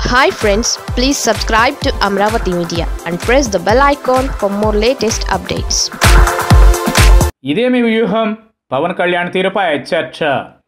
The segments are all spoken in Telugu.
hi friends please subscribe to Amaravati media and press the bell icon for more latest updates ఇదేమి వ్యూహం పవన్ కళ్యాణ్ తీరుపై చర్చ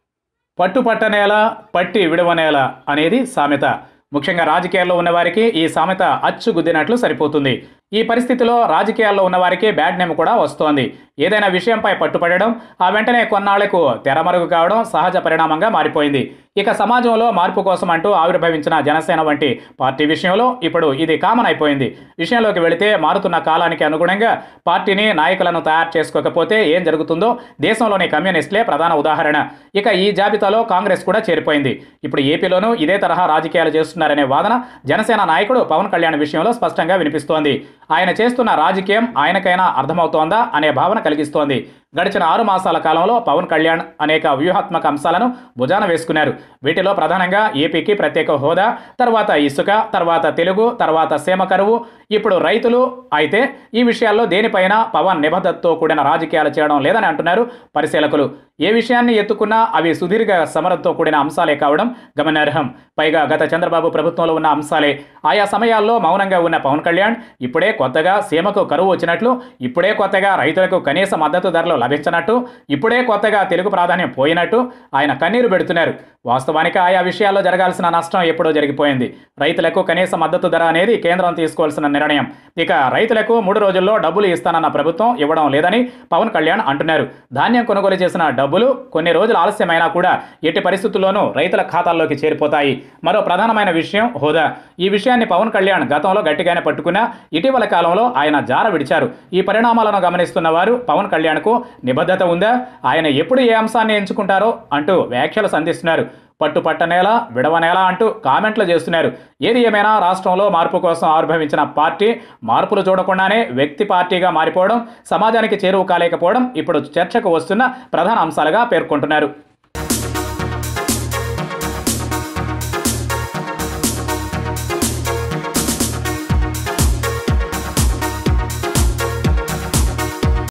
పట్టు పట్టనేల పట్టి విడవనేల అనేది సామెత ముఖ్యంగా రాజకీయాల్లో ఉన్నవారికి ఈ సామెత అచ్చు గుద్దినట్లు సరిపోతుంది ఈ పరిస్థితిలో రాజకీయాల్లో ఉన్నవారికి బ్యాడ్ నేమ్ కూడా వస్తోంది ఏదైనా విషయంపై పట్టుపడడం ఆ వెంటనే కొన్నాళ్లకు తెరమరుగు కావడం సహజ పరిణామంగా మారిపోయింది ఇక సమాజంలో మార్పు కోసం అంటూ ఆవిర్భవించిన జనసేన వంటి పార్టీ విషయంలో ఇప్పుడు ఇది కామన్ అయిపోయింది విషయంలోకి వెళితే మారుతున్న కాలానికి అనుగుణంగా పార్టీని నాయకులను తయారు చేసుకోకపోతే ఏం జరుగుతుందో దేశంలోని కమ్యూనిస్టులే ప్రధాన ఉదాహరణ ఇక ఈ జాబితాలో కాంగ్రెస్ కూడా చేరిపోయింది ఇప్పుడు ఏపీలోనూ ఇదే తరహా రాజకీయాలు చేస్తున్నారనే వాదన జనసేన నాయకుడు పవన్ కళ్యాణ్ విషయంలో స్పష్టంగా వినిపిస్తోంది ఆయన చేస్తున్న రాజకీయం ఆయనకైనా అర్థమవుతోందా అనే భావన కలిగిస్తోంది గడిచిన ఆరు మాసాల కాలంలో పవన్ కళ్యాణ్ అనేక వ్యూహాత్మక అంశాలను భుజాన వేసుకున్నారు వీటిలో ప్రధానంగా ఏపీకి ప్రత్యేక హోదా తర్వాత ఇసుక తర్వాత తెలుగు తర్వాత సీమ కరువు ఇప్పుడు రైతులు అయితే ఈ విషయాల్లో దేనిపైన పవన్ నిబద్ధతతో కూడిన రాజకీయాలు చేయడం లేదని అంటున్నారు పరిశీలకులు ఏ విషయాన్ని ఎత్తుకున్నా అవి సుదీర్ఘ సమరంతో కూడిన అంశాలే కావడం గమనార్హం పైగా గత చంద్రబాబు ప్రభుత్వంలో ఉన్న అంశాలే ఆయా సమయాల్లో మౌనంగా ఉన్న పవన్ కళ్యాణ్ ఇప్పుడే కొత్తగా సీమకు కరువు వచ్చినట్లు ఇప్పుడే కొత్తగా రైతులకు కనీస మద్దతు ధరలు లభించినట్టు ఇప్పుడే కొత్తగా తెలుగు ప్రాధాన్యం పోయినట్టు ఆయన కన్నీరు పెడుతున్నారు వాస్తవానికి ఆయా విషయాల్లో జరగాల్సిన నష్టం ఎప్పుడో జరిగిపోయింది రైతులకు కనీస మద్దతు ధర అనేది కేంద్రం తీసుకోవాల్సిన నిర్ణయం ఇక రైతులకు మూడు రోజుల్లో డబ్బులు ఇస్తానన్న ప్రభుత్వం ఇవ్వడం లేదని పవన్ కళ్యాణ్ అంటున్నారు ధాన్యం కొనుగోలు చేసిన డబ్బులు కొన్ని రోజులు ఆలస్యమైనా కూడా ఎట్టి పరిస్థితుల్లోనూ రైతుల ఖాతాల్లోకి చేరిపోతాయి మరో ప్రధానమైన విషయం హోదా ఈ విషయాన్ని పవన్ కళ్యాణ్ గతంలో గట్టిగానే పట్టుకున్నా ఇటీవల కాలంలో ఆయన జార విడిచారు ఈ పరిణామాలను గమనిస్తున్న వారు పవన్ కళ్యాణ్కు నిబద్ధత ఉందా ఆయన ఎప్పుడు ఏ అంశాన్ని ఎంచుకుంటారో అంటూ వ్యాఖ్యలు సంధిస్తున్నారు పట్టు పట్టనేలా విడవనేలా అంటూ కామెంట్లు చేస్తున్నారు ఏది ఏమైనా రాష్ట్రంలో మార్పు కోసం ఆవిర్భవించిన పార్టీ మార్పులు చూడకుండానే వ్యక్తి పార్టీగా మారిపోవడం సమాజానికి చేరువు కాలేకపోవడం ఇప్పుడు చర్చకు వస్తున్న ప్రధాన అంశాలుగా పేర్కొంటున్నారు